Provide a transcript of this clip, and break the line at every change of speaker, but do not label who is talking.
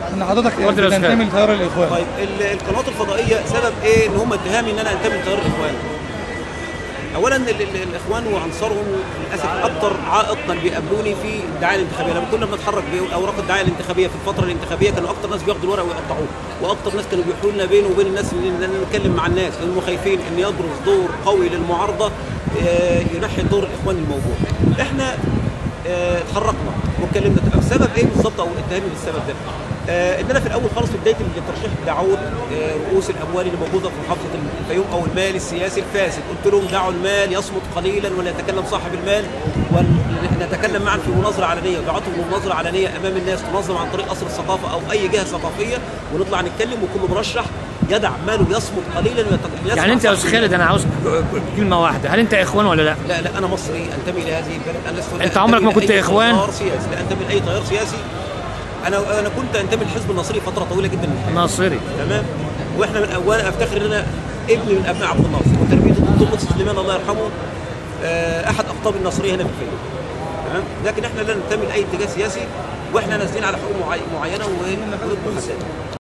ان حضرتك
اتفضل يا أستاذ.
بتنتمي لتيار الاخوان
طيب ال- القنوات الفضائيه سبب ايه ان هم اتهامي ان انا انتمي لتيار الاخوان اولا ال- ال- الاخوان وعنصرهم للاسف اكتر عائق كان بيقابلوني في الدعايه الانتخابيه لما كنا بنتحرك باوراق الدعايه الانتخابيه في الفتره الانتخابيه كانوا اكتر ناس بياخدوا الورق ويقطعوه واكتر ناس كانوا بيحولوا لنا بينه وبين الناس ان إن نتكلم مع الناس لانهم خايفين ان يبرز دور قوي للمعارضه آه، ينحي دور الاخوان الموجود احنا آه، اتحركنا واتكلمنا طب السبب ايه بالظبط او اتهامي بالسبب ده؟ آه ان انا في الاول خالص في بدايه الترشيح دعوت آه رؤوس الاموال اللي موجوده في محافظه الفيوم او المال السياسي الفاسد قلت لهم دعوا المال يصمت قليلا وليتكلم صاحب المال ونتكلم معا في مناظره علنيه دعوتهم لمناظره علنيه امام الناس تنظم عن طريق قصر الثقافه او اي جهه ثقافيه ونطلع نتكلم وكل مرشح يدع ماله يصمت قليلا ويت-
يعني انت يا
يسمع
استاذ
صاحب
خالد انا عاوز كلمه واحده هل انت اخوان ولا لا
لا لا انا مصري انتمي لهذه البلد انا لست لا
أنت عمرك ما
أنتمي
كنت
لأي
إخوان؟
تيار سياسي لا انتمي لاي تيار سياسي انا انا كنت انتمي للحزب النصري فتره طويله جدا من حياتي
ناصري
تمام واحنا من اول افتخر ان انا ابن من ابناء عبد الناصر وتربيته الدكتور قدس سليمان الله يرحمه آه، احد اقطاب النصريه هنا في الفيوم تمام لكن احنا لا ننتمي لاي اتجاه سياسي واحنا نازلين على حقوق معي- معينه وحدود محدده